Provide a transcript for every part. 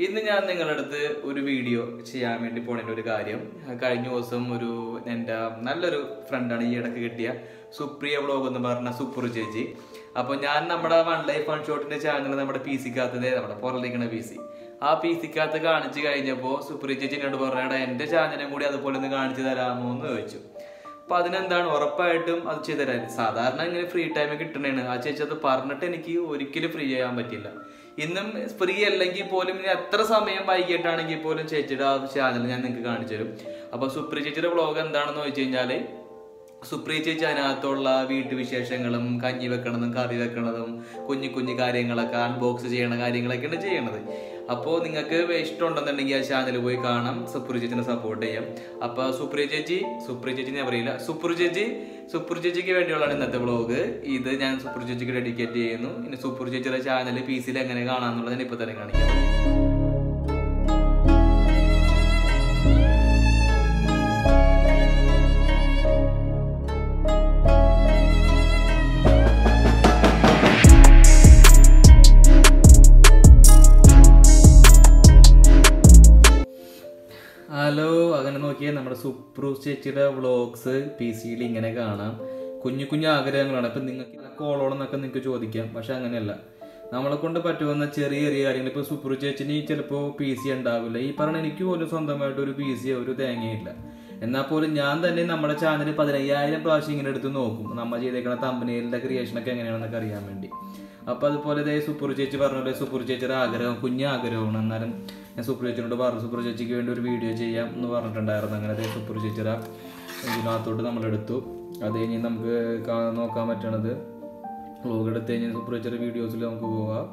ഇന്ന് ഞാൻ നിങ്ങളുടെ അടുത്ത് ഒരു വീഡിയോ ചെയ്യാൻ വേണ്ടി പോണതിന്റെ ഒരു കാര്യം കഴിഞ്ഞ ദിവസം ഒരു എൻ്റെ നല്ലൊരു ഫ്രണ്ടാണ് ഈ ഇടക്ക് കിട്ടിയ സുപ്രിയ വ്ളോഗ് എന്ന് പറഞ്ഞ സുപ്രു ചേച്ചി അപ്പോൾ ഞാൻ നമ്മുടെ വൺ ലൈഫ് വൺ ഷോട്ടിന്റെ ചാനൽ നമ്മുടെ പി സിക്കകത്തത് നമ്മുടെ പുറത്തേക്കണ പി സി ആ പി സിക്കകത്ത് കാണിച്ചു കഴിഞ്ഞപ്പോൾ സുപ്രിയ ചേച്ചി എന്നോട് പറഞ്ഞാടാ എൻ്റെ ചാനലും കൂടി അതുപോലെ ഒന്ന് കാണിച്ചു തരാമോ എന്ന് ചോദിച്ചു അപ്പൊ അതിനെന്താണ് ഉറപ്പായിട്ടും അത് ചെയ്തു തരാൻ സാധാരണ ഇങ്ങനെ ഫ്രീ ടൈം കിട്ടണേണ് ആ ചേച്ചി അത് പറഞ്ഞിട്ട് എനിക്ക് ഒരിക്കലും ഫ്രീ ചെയ്യാൻ പറ്റില്ല ഇന്നും ഫ്രീ അല്ലെങ്കിൽ പോലും ഇനി എത്ര സമയം വൈകിട്ടാണെങ്കിൽ പോലും ചേച്ചിയുടെ ആ ചാനൽ ഞാൻ നിങ്ങൾക്ക് കാണിച്ചു തരും അപ്പൊ സുപ്രിയ ചേച്ചിയുടെ വ്ളോഗ് എന്താണെന്ന് ചോദിച്ചു കഴിഞ്ഞാല് സുപ്രിയ ചേച്ചി അതിനകത്തുള്ള വീട്ടുവിശേഷങ്ങളും കഞ്ഞി വെക്കണതും കറി വെക്കണതും കുഞ്ഞു കുഞ്ഞു കാര്യങ്ങളൊക്കെ അൺബോക്സ് ചെയ്യണ കാര്യങ്ങളൊക്കെയാണ് ചെയ്യണത് അപ്പോൾ നിങ്ങൾക്ക് ഇഷ്ടമുണ്ടെന്നുണ്ടെങ്കിൽ ആ ചാനൽ പോയി കാണാം സുപ്രിയ ചേച്ചിനെ സപ്പോർട്ട് ചെയ്യാം അപ്പോൾ സുപ്രിയ ചേച്ചി സുപ്രിയ ചേച്ചി ഞാൻ പറയില്ല സുപ്രു ചേച്ചി സുപ്രു ചേച്ചിക്ക് വേണ്ടിയുള്ളതാണ് ഇന്നത്തെ വ്ളോഗ് ഇത് ഞാൻ സുപ്രു ചേച്ചിക്ക് ഡെഡിക്കേറ്റ് ചെയ്യുന്നു ഇനി സുപ്രു ചേച്ചിയുടെ ചാനൽ പി സിയിൽ എങ്ങനെ കാണാമെന്നുള്ളത് ഞാൻ ഇപ്പോൾ തന്നെ കാണിക്കാം ഹലോ അങ്ങനെ നോക്കിയാൽ നമ്മുടെ സുപ്രു ചേച്ചിയുടെ വ്ളോഗ്സ് പി സിയിൽ ഇങ്ങനെ കാണാം കുഞ്ഞു കുഞ്ഞു ആഗ്രഹങ്ങളാണ് ഇപ്പം നിങ്ങൾക്ക് കോളോണെന്നൊക്കെ നിങ്ങൾക്ക് ചോദിക്കാം പക്ഷെ അങ്ങനെയല്ല നമ്മളെ കൊണ്ട് പറ്റുന്ന ചെറിയ ചെറിയ കാര്യങ്ങൾ ഇപ്പോൾ സുപ്രു ചേച്ചിന് ചിലപ്പോൾ പി സി ഉണ്ടാവില്ല ഈ പറഞ്ഞ എനിക്ക് പോലും സ്വന്തമായിട്ട് ഒരു പി സി ഒരു തേങ്ങയില്ല എന്നാൽ പോലും ഞാൻ തന്നെ നമ്മുടെ ചാനൽ പതിനയ്യായിരം പ്രാവശ്യം ഇങ്ങനെ എടുത്ത് നോക്കും നമ്മൾ ചെയ്തേക്കുന്ന തമ്പനയിലെ ക്രിയേഷനൊക്കെ എങ്ങനെയാണെന്നൊക്കെ അറിയാൻ വേണ്ടി അപ്പൊ അതുപോലെ ഇതേ സുപ്രു ചേച്ചി പറഞ്ഞ പോലെ സുപ്രു ചേച്ചിയുടെ ആഗ്രഹം കുഞ്ഞ ആഗ്രഹമാണ് എന്നാലും ഞാൻ സുപ്രു ചേച്ചിനോട് പറഞ്ഞു സുപ്രു ചേച്ചിക്ക് വേണ്ടി ഒരു വീഡിയോ ചെയ്യാം എന്ന് പറഞ്ഞിട്ടുണ്ടായിരുന്നു അങ്ങനെ അതേ സുപ്രു ചേച്ചിയുടെ ഇതിനകത്തോട്ട് നമ്മൾ എടുത്തു അത് കഴിഞ്ഞ് നമുക്ക് കാ- നോക്കാൻ പറ്റണത് വ്ലോഗ് എടുത്ത് കഴിഞ്ഞ് സുപ്രു ചേച്ചിയുടെ വീഡിയോസിൽ നമുക്ക് പോവാം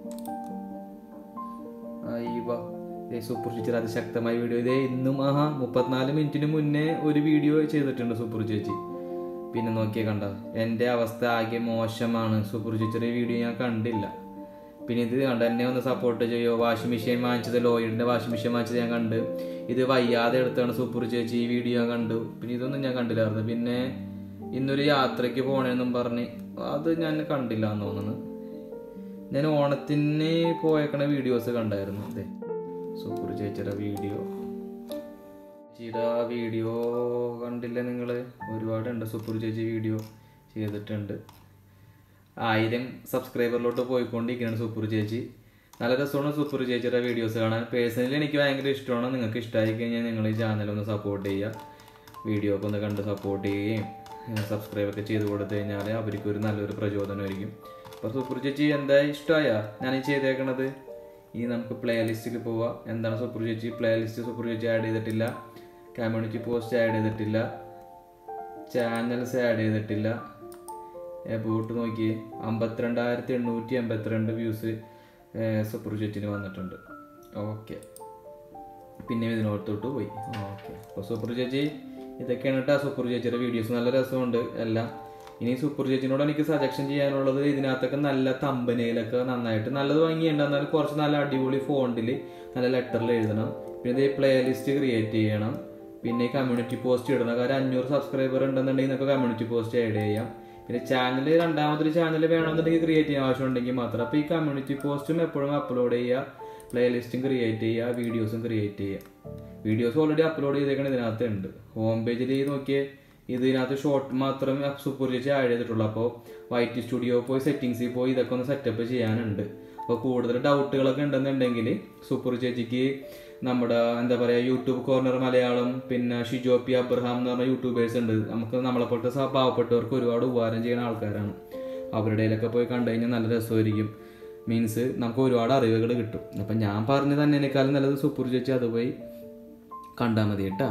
അയ്യോ ഇതേ സൂപ്പർ ചേച്ചി അതിശക്തമായ വീഡിയോ ഇതേ ഇന്നും ആഹാ മുപ്പത്തിനാല് മിനിറ്റിന് മുന്നേ ഒരു വീഡിയോ ചെയ്തിട്ടുണ്ട് സൂപ്പർ ചേച്ചി പിന്നെ നോക്കിയേ കണ്ട എൻ്റെ അവസ്ഥ ആകെ മോശമാണ് സൂപ്പർ ചേച്ചിയുടെ വീഡിയോ ഞാൻ കണ്ടില്ല പിന്നെ ഇത് കണ്ട എന്നെ ഒന്ന് സപ്പോർട്ട് ചെയ്യോ വാഷിംഗ് മെഷീൻ വാങ്ങിച്ചത് ലോയിഡിൻ്റെ വാഷിംഗ് മെഷീൻ വാങ്ങിച്ചത് ഞാൻ കണ്ട് ഇത് വയ്യാതെ എടുത്താണ് സൂപ്പർ ചേച്ചി ഈ വീഡിയോ ഞാൻ കണ്ടു പിന്നെ ഇതൊന്നും ഞാൻ കണ്ടില്ലായിരുന്നു പിന്നെ ഇന്നൊരു യാത്രയ്ക്ക് പോണേന്നും പറഞ്ഞ് അത് ഞാൻ കണ്ടില്ല എന്ന് തോന്നുന്നു ഞാൻ ഓണത്തിന് പോയേക്കണ വീഡിയോസ് കണ്ടായിരുന്നു അതെ സൂപ്പർ ചേച്ചിയുടെ വീഡിയോ ചേച്ചിയുടെ ആ വീഡിയോ കണ്ടില്ല നിങ്ങൾ ഒരുപാടുണ്ട് സൂപ്പർ ചേച്ചി വീഡിയോ ചെയ്തിട്ടുണ്ട് ആയിരം സബ്സ്ക്രൈബറിലോട്ട് പോയിക്കൊണ്ടിരിക്കുകയാണ് സൂപ്പർ ചേച്ചി നല്ല രസമാണ് സൂപ്പർ ചേച്ചിയുടെ വീഡിയോസ് കാണാൻ പേഴ്സണലി എനിക്ക് ഭയങ്കര ഇഷ്ടമാണ് നിങ്ങൾക്ക് ഇഷ്ടമായി കഴിഞ്ഞാൽ നിങ്ങൾ ഈ ചാനൽ ഒന്ന് സപ്പോർട്ട് ചെയ്യുക വീഡിയോ ഒക്കെ ഒന്ന് കണ്ട് സപ്പോർട്ട് ചെയ്യുകയും സബ്സ്ക്രൈബ് ഒക്കെ ചെയ്ത് കൊടുത്തു കഴിഞ്ഞാൽ അവർക്ക് ഒരു നല്ലൊരു പ്രചോദനമായിരിക്കും അപ്പോൾ സൂപ്പർ ചേച്ചി എന്താ ഇഷ്ടമായ ഞാൻ ഈ ചെയ്തേക്കണത് ഇനി നമുക്ക് പ്ലേ ലിസ്റ്റിൽ പോവാം എന്താണ് സൂപ്പർ ചേച്ചി പ്ലേ ലിസ്റ്റ് സൂപ്പർ ചേച്ചി ആഡ് ചെയ്തിട്ടില്ല കമ്മ്യൂണിറ്റി പോസ്റ്റ് ആഡ് ചെയ്തിട്ടില്ല ചാനൽസ് ആഡ് ചെയ്തിട്ടില്ല എബോട്ട് നോക്കി അമ്പത്തിരണ്ടായിരത്തി എണ്ണൂറ്റി എൺപത്തിരണ്ട് വ്യൂസ് സൂപ്പർ ചേച്ചിന് വന്നിട്ടുണ്ട് ഓക്കെ പിന്നെ ഇതിനോടത്തോട്ട് പോയി ഓക്കെ അപ്പോൾ സൂപ്പർ ചേച്ചി ഇതൊക്കെയാണ് കേട്ടോ സൂപ്പർ ചേച്ചിയുടെ വീഡിയോസ് നല്ല രസമുണ്ട് എല്ലാം ഇനി സൂപ്പർ ചേച്ചിനോട് എനിക്ക് സജഷൻ ചെയ്യാനുള്ളത് ഇതിനകത്തൊക്കെ നല്ല തമ്പനയിലൊക്കെ നന്നായിട്ട് നല്ലത് വാങ്ങിയുണ്ട് എന്നാലും കുറച്ച് നല്ല അടിപൊളി ഫോണ്ടിൽ നല്ല ലെറ്ററിൽ എഴുതണം പിന്നെ ഇത് പ്ലേ ലിസ്റ്റ് ക്രിയേറ്റ് ചെയ്യണം പിന്നെ കമ്മ്യൂണിറ്റി പോസ്റ്റ് ഇടണം കാരണം അഞ്ഞൂറ് സബ്സ്ക്രൈബർ ഉണ്ടെന്നുണ്ടെങ്കിൽ നമുക്ക് കമ്മ്യൂണിറ്റി പോസ്റ്റ് ആഡ് ചെയ്യാം പിന്നെ ചാനൽ രണ്ടാമതൊരു ചാനൽ വേണമെന്നുണ്ടെങ്കിൽ ക്രിയേറ്റ് ചെയ്യാൻ ആവശ്യമുണ്ടെങ്കിൽ മാത്രം അപ്പോൾ ഈ കമ്മ്യൂണിറ്റി പോസ്റ്റും എപ്പോഴും അപ്ലോഡ് ചെയ്യുക പ്ലേ ലിസ്റ്റും ക്രിയേറ്റ് ചെയ്യുക വീഡിയോസും ക്രിയേറ്റ് ചെയ്യുക വീഡിയോസ് ഓൾറെഡി അപ്ലോഡ് ചെയ്തേക്കണ ഇതിനകത്ത് ഉണ്ട് ഹോം പേജിൽ നോക്കിയേ ഇതിനകത്ത് ഷോർട്ട് മാത്രമേ സൂപ്പർ ചേച്ചി ആഡ് ചെയ്തിട്ടുള്ളൂ അപ്പോൾ വൈറ്റ് സ്റ്റുഡിയോ പോയി സെറ്റിങ്സിൽ പോയി ഇതൊക്കെ ഒന്ന് സെറ്റപ്പ് ചെയ്യാനുണ്ട് അപ്പോൾ കൂടുതൽ ഡൗട്ടുകളൊക്കെ ഉണ്ടെന്നുണ്ടെങ്കിൽ സൂപ്പർ ചേച്ചിക്ക് നമ്മുടെ എന്താ പറയുക യൂട്യൂബ് കോർണർ മലയാളം പിന്നെ ഷിജോപ്പി അബ്രഹാം എന്ന് പറഞ്ഞ യൂട്യൂബേഴ്സ് ഉണ്ട് നമുക്ക് നമ്മളെ പോലത്തെ സ- പാവപ്പെട്ടവർക്ക് ഒരുപാട് ഉപകാരം ചെയ്യുന്ന ആൾക്കാരാണ് അവരുടെ ഇടയിലൊക്കെ പോയി കണ്ടു കഴിഞ്ഞാൽ നല്ല രസമായിരിക്കും മീൻസ് നമുക്ക് ഒരുപാട് അറിവുകൾ കിട്ടും അപ്പം ഞാൻ പറഞ്ഞു തന്നതിനേക്കാളും നല്ലത് സൂപ്പർ ചേച്ചി അത് പോയി കണ്ടാൽ മതി കേട്ടാ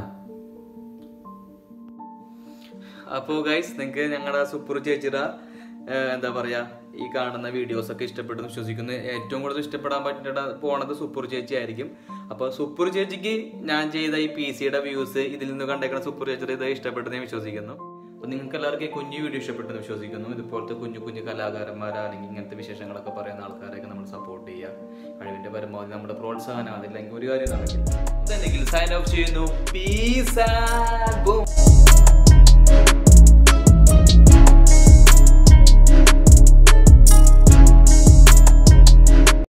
അപ്പോൾ ഗൈസ് നിങ്ങൾക്ക് ഞങ്ങളുടെ സൂപ്പർ ചേച്ചിയുടെ ഏഹ്, എന്താ പറയാ ഈ കാണുന്ന വീഡിയോസ് ഒക്കെ ഇഷ്ടപ്പെട്ടെന്ന് വിശ്വസിക്കുന്നു ഏറ്റവും കൂടുതൽ ഇഷ്ടപ്പെടാൻ പറ്റുന്ന പോണത് സൂപ്പർ ചേച്ചി ആയിരിക്കും അപ്പോൾ സൂപ്പർ ചേച്ചിക്ക് ഞാൻ ചെയ്ത ഈ പി സിയുടെ വ്യൂസ് ഇതിൽ നിന്ന് കണ്ടേക്കുന്ന സൂപ്പർ ചേച്ചിയുടെ ഇത് ഇഷ്ടപ്പെട്ടെന്ന് ഞാൻ വിശ്വസിക്കുന്നു അപ്പോൾ നിങ്ങൾക്ക് എല്ലാവർക്കും ഈ കുഞ്ഞു വീഡിയോ ഇഷ്ടപ്പെട്ടെന്ന് വിശ്വസിക്കുന്നു ഇതുപോലത്തെ കുഞ്ഞു കുഞ്ഞു കലാകാരന്മാർ അല്ലെങ്കിൽ ഇങ്ങനത്തെ വിശേഷങ്ങളൊക്കെ പറയുന്ന ആൾക്കാരെയൊക്കെ നമ്മൾ സപ്പോർട്ട് ചെയ്യുക കഴിവിന്റെ പരമാവധി നമ്മുടെ പ്രോത്സാഹനം അതില്ലെങ്കിൽ ഒരു കാര്യം നടക്കില്ല എന്തെങ്കിലും സൈൻ ഓഫ് ചെയ്യുന്നു പീസ്